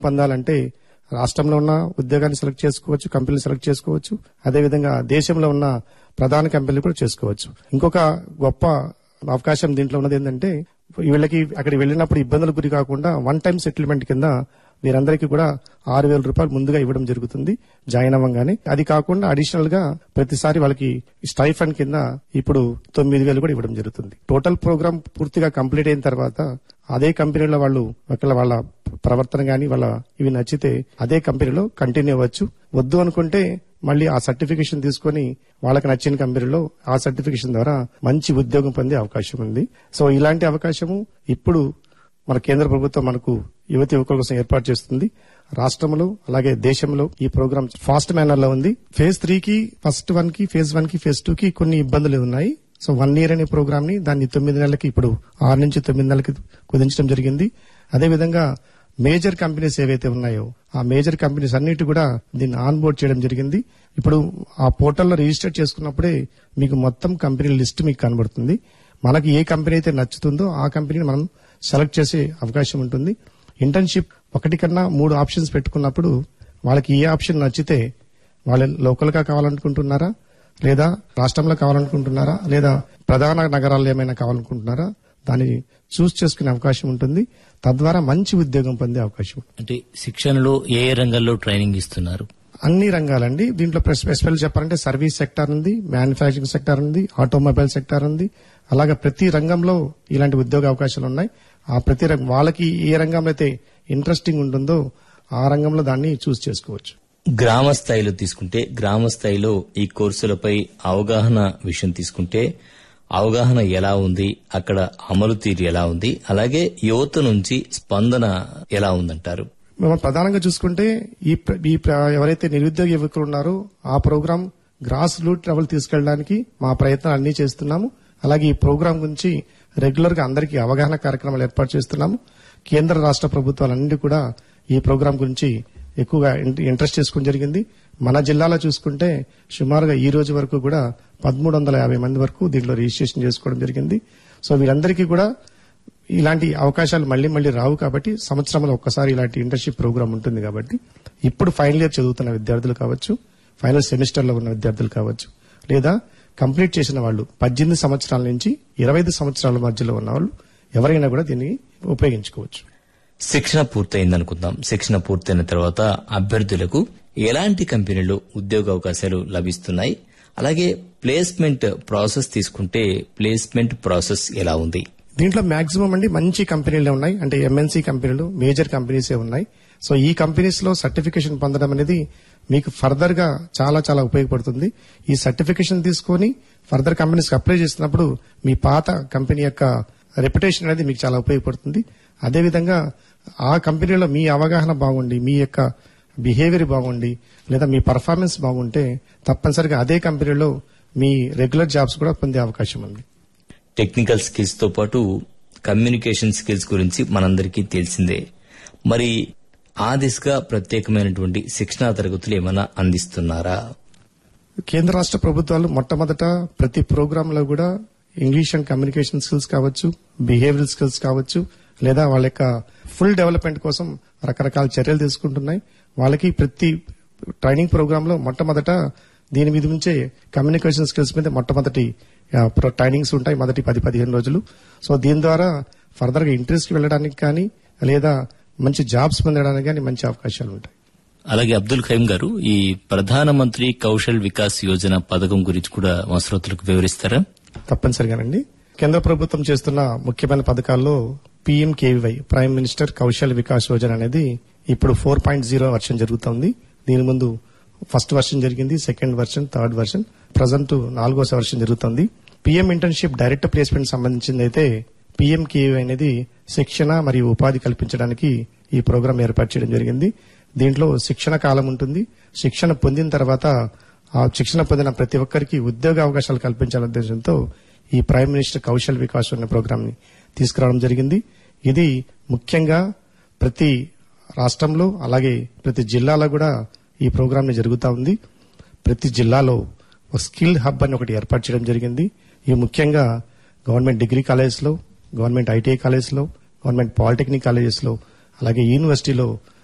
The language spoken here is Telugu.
పొందాలంటే రాష్ట్రంలో ఉన్న ఉద్యోగాన్ని సెలెక్ట్ చేసుకోవచ్చు కంపెనీలు సెలెక్ట్ చేసుకోవచ్చు అదేవిధంగా దేశంలో ఉన్న ప్రధాన కంపెనీలు కూడా చేసుకోవచ్చు ఇంకొక గొప్ప అవకాశం దీంట్లో ఉన్నది ఏంటంటే వీళ్ళకి అక్కడికి వెళ్ళినప్పుడు ఇబ్బందులకు గురి కాకుండా వన్ టైం సెటిల్మెంట్ కింద వీరందరికీ కూడా ఆరు వేల రూపాయలు ముందుగా ఇవ్వడం జరుగుతుంది జాయిన్ అవ్వగానే అది కాకుండా అడిషనల్ గా ప్రతిసారి వాళ్ళకి స్టైఫండ్ కింద ఇప్పుడు తొమ్మిది వేలు కూడా ఇవ్వడం జరుగుతుంది టోటల్ ప్రోగ్రామ్ పూర్తిగా కంప్లీట్ అయిన తర్వాత అదే కంపెనీలో వాళ్ళు ఒకవేళ వాళ్ళ ప్రవర్తన గాని వాళ్ళ ఇవి నచ్చితే అదే కంపెనీలో కంటిన్యూ అవ్వచ్చు వద్దు అనుకుంటే మళ్ళీ ఆ సర్టిఫికేషన్ తీసుకొని వాళ్ళకి నచ్చిన కంపెనీలో ఆ సర్టిఫికేషన్ ద్వారా మంచి ఉద్యోగం పొందే అవకాశం ఉంది సో ఇలాంటి అవకాశము ఇప్పుడు మన కేంద్ర ప్రభుత్వం మనకు యువతి యువకుల కోసం ఏర్పాటు చేస్తుంది రాష్ట్రంలో అలాగే దేశంలో ఈ ప్రోగ్రామ్ ఫాస్ట్ మేనర్ లో ఉంది ఫేజ్ త్రీ కి ఫస్ట్ వన్ కి ఫేజ్ వన్ కి ఫేజ్ టూ కి కొన్ని ఇబ్బందులు ఉన్నాయి సో వన్ ఇయర్ అనే ప్రోగ్రామ్ ని దాన్ని తొమ్మిది నెలలకి ఇప్పుడు ఆరు నుంచి తొమ్మిది నెలలకి కుదించడం జరిగింది అదేవిధంగా మేజర్ కంపెనీస్ ఏవైతే ఉన్నాయో ఆ మేజర్ కంపెనీస్ అన్నిటి కూడా దీన్ని ఆన్ బోర్డ్ చేయడం జరిగింది ఇప్పుడు ఆ పోర్టల్లో రిజిస్టర్ చేసుకున్నప్పుడే మీకు మొత్తం కంపెనీ లిస్ట్ మీకు కనబడుతుంది మనకి ఏ కంపెనీ అయితే నచ్చుతుందో ఆ కంపెనీని మనం సెలెక్ట్ చేసే అవకాశం ఉంటుంది ఇంటర్న్షిప్ ఒకటి కన్నా మూడు ఆప్షన్స్ పెట్టుకున్నప్పుడు వాళ్ళకి ఏ ఆప్షన్ నచ్చితే వాళ్ళు లోకల్ గా కావాలనుకుంటున్నారా లేదా రాష్ట్రంలో కావాలనుకుంటున్నారా లేదా ప్రధాన నగరాల్లో ఏమైనా కావాలనుకుంటున్నారా దాన్ని చూస్ చేసుకునే అవకాశం ఉంటుంది తద్వారా మంచి ఉద్యోగం పొందే అవకాశం ఉంటుంది. అంటే శిక్షణలో ఏ ఏ రంగాల్లో ట్రైనింగ్ ఇస్తున్నారు అన్ని రంగాలండి దీంట్లో స్పెషల్ చెప్పాలంటే సర్వీస్ సెక్టార్ ఉంది మ్యానుఫ్యాక్చరింగ్ సెక్టార్ ఉంది ఆటోమొబైల్ సెక్టార్ ఉంది అలాగే ప్రతి రంగంలో ఇలాంటి ఉద్యోగ అవకాశాలు ఉన్నాయి ఆ ప్రతి రంగం వాళ్ళకి ఏ రంగంలో అయితే ఇంట్రెస్టింగ్ ఉంటుందో ఆ రంగంలో దాన్ని చూస్ చేసుకోవచ్చు గ్రామ స్థాయిలో తీసుకుంటే గ్రామ స్థాయిలో ఈ కోర్సులపై అవగాహన విషయం తీసుకుంటే అవగాహన ఎలా ఉంది అక్కడ అమలు తీరు ఎలా ఉంది అలాగే యువత నుంచి స్పందన ఎలా ఉందంటారు మనం ప్రధానంగా చూసుకుంటే ఈ ప్ర- ఈ ప్ర- ఎవరైతే నిరుద్యోగ యువకులు ఉన్నారో ఆ ప్రోగ్రామ్ గ్రాస్ రూట్ లెవెల్ తీసుకెళ్ళడానికి మా ప్రయత్నాలు అన్ని చేస్తున్నాము అలాగే ఈ ప్రోగ్రామ్ గురించి రెగ్యులర్ గా అందరికీ అవగాహన కార్యక్రమాలు ఏర్పాటు చేస్తున్నాము కేంద్ర రాష్ట్ర ప్రభుత్వాలన్నీ కూడా ఈ ప్రోగ్రామ్ గురించి ఎక్కువగా ఇన్- ఇంట్రెస్ట్ చేసుకోవడం జరిగింది మన జిల్లాలో చూసుకుంటే సుమారుగా ఈ రోజు వరకు కూడా పదమూడు వందల యాభై మంది వరకు దీంట్లో రిజిస్ట్రేషన్ చేసుకోవడం జరిగింది సో వీరందరికీ కూడా ఇలాంటి అవకాశాలు మళ్ళీ మళ్ళీ రావు కాబట్టి సంవత్సరంలో ఒక్కసారి ఇలాంటి ఇంటర్న్షిప్ ప్రోగ్రామ్ ఉంటుంది కాబట్టి ఇప్పుడు ఫైనల్ ఇయర్ చదువుతున్న విద్యార్థులు కావచ్చు ఫైనల్ సెమిస్టర్ లో ఉన్న విద్యార్థులు కావచ్చు లేదా కంప్లీట్ చేసిన వాళ్ళు పద్దెనిమిది సంవత్సరాల నుంచి ఇరవై ఐదు సంవత్సరాల మధ్యలో ఉన్న వాళ్ళు ఎవరైనా కూడా దీన్ని ఉపయోగించుకోవచ్చు శిక్షణ పూర్తయిందనుకుందాం శిక్షణ పూర్తయిన తర్వాత అభ్యర్థులకు ఎలాంటి కంపెనీలో ఉద్యోగ అవకాశాలు లభిస్తున్నాయి అలాగే ప్లేస్మెంట్ ప్రాసెస్ తీసుకుంటే ప్లేస్మెంట్ ప్రాసెస్ ఎలా ఉంది దీంట్లో మాక్సిమం అండి మంచి కంపెనీలే ఉన్నాయి అంటే ఎంఎన్సీ కంపెనీలు మేజర్ కంపెనీసే ఉన్నాయి సో ఈ కంపెనీస్ లో సర్టిఫికేషన్ పొందడం అనేది మీకు ఫర్దర్ గా చాలా చాలా ఉపయోగపడుతుంది ఈ సర్టిఫికేషన్ తీసుకొని ఫర్దర్ కంపెనీస్ అప్లై చేసినప్పుడు మీ పాత కంపెనీ యొక్క రెప్యుటేషన్ అనేది మీకు చాలా ఉపయోగపడుతుంది అదేవిధంగా ఆ కంపెనీలో మీ అవగాహన బాగుండి మీ యొక్క బిహేవియర్ బాగుండి లేదా మీ పర్ఫార్మెన్స్ బాగుంటే తప్పనిసరిగా అదే కంపెనీలో మీ రెగ్యులర్ జాబ్స్ కూడా పొందే అవకాశం ఉంది టెక్నికల్ స్కిల్స్ తో పాటు కమ్యూనికేషన్ స్కిల్స్ గురించి మనందరికీ తెలిసిందే మరి ఆ దిశగా ప్రత్యేకమైనటువంటి శిక్షణా తరగతులు ఏమైనా అందిస్తున్నారా కేంద్ర రాష్ట్ర ప్రభుత్వాలు మొట్టమొదట ప్రతి ప్రోగ్రామ్ లో కూడా ఇంగ్లీష్ అండ్ కమ్యూనికేషన్ స్కిల్స్ కావచ్చు బిహేవియరల్ స్కిల్స్ కావచ్చు లేదా వాళ్ళ యొక్క ఫుల్ డెవలప్మెంట్ కోసం రకరకాల చర్యలు తీసుకుంటున్నాయి వాళ్ళకి ప్రతి ట్రైనింగ్ ప్రోగ్రామ్ లో మొట్టమొదట దీని మీద నుంచే కమ్యూనికేషన్ స్కిల్స్ మీద మొట్టమొదటి ఆ, ప్రో- ట్రైనింగ్స్ ఉంటాయి మొదటి పది పదిహేను రోజులు సో దీని ద్వారా ఫర్దర్ గా ఇంట్రెస్ట్ వెళ్ళడానికి కానీ లేదా మంచి జాబ్స్ పొందడానికి కానీ మంచి అవకాశాలు ఉంటాయి అలాగే అబ్దుల్ ఖైమ్ గారు ఈ ప్రధానమంత్రి కౌశల్ వికాస్ యోజన పథకం గురించి కూడా మా శ్రోతలకు వివరిస్తారా తప్పనిసరిగానండి కేంద్ర ప్రభుత్వం చేస్తున్న ముఖ్యమైన పథకాల్లో PMKVY prime minister Kaushal Vikas Yojana అనేది ఇప్పుడు ఫోర్ పాయింట్ జీరో వర్షన్ జరుగుతోంది దీని ముందు ఫస్ట్ వర్షన్ జరిగింది second version third version present నాలుగో వర్షన్ జరుగుతోంది పీఎం ఇంటర్న్షిప్ డైరెక్ట్ ప్లేస్మెంట్ సంబంధించింది అయితే పీఎంకేవై అనేది శిక్షణ మరియు ఉపాధి కల్పించడానికి ఈ ప్రోగ్రాం ఏర్పాటు చేయడం జరిగింది దీంట్లో శిక్షణ కాలం ఉంటుంది శిక్షణ పొందిన తర్వాత ఆ శిక్షణ పొందిన ప్రతి ఒక్కరికి ఉద్యోగ అవకాశాలు కల్పించాలనే ఉద్దేశంతో ఈ ప్రైమ్ మినిస్టర్ కౌశల్ వికాస్ అనే ప్రోగ్రామ్ ని తీసుకురావడం జరిగింది ఇది ముఖ్యంగా ప్రతి రాష్ట్రంలో అలాగే ప్రతి జిల్లాలో కూడా ఈ ప్రోగ్రామ్ ని జరుగుతూ ఉంది ప్రతి జిల్లాలో ఒక స్కిల్ హబ్ అని ఒకటి ఏర్పాటు చేయడం జరిగింది ఇది ముఖ్యంగా గవర్నమెంట్ డిగ్రీ కాలేజెస్ లో గవర్నమెంట్ ఐటీఐ కాలేజెస్ లో గవర్నమెంట్ పాలిటెక్నిక్ కాలేజెస్ లో అలాగే యూనివర్సిటీలో